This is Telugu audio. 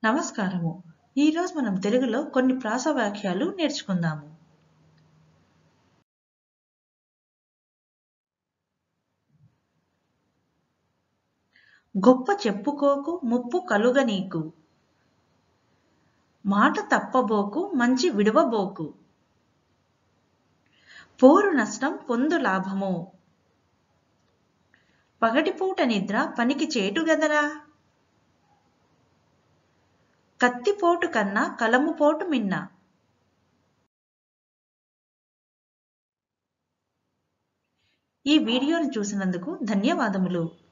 నమస్కారము ఈరోజు మనం తెలుగులో కొన్ని ప్రాస వాక్యాలు నేర్చుకుందాము గొప్ప చెప్పుకోకు ముప్పు కలుగ నీకు మాట తప్పబోకు మంచి విడవబోకు పోరు నష్టం పొందు లాభము పగటిపూట నిద్ర పనికి చేటు గదరా కత్తిపోటు కన్నా కలముపోటు మిన్న ఈ వీడియోను చూసినందుకు ధన్యవాదములు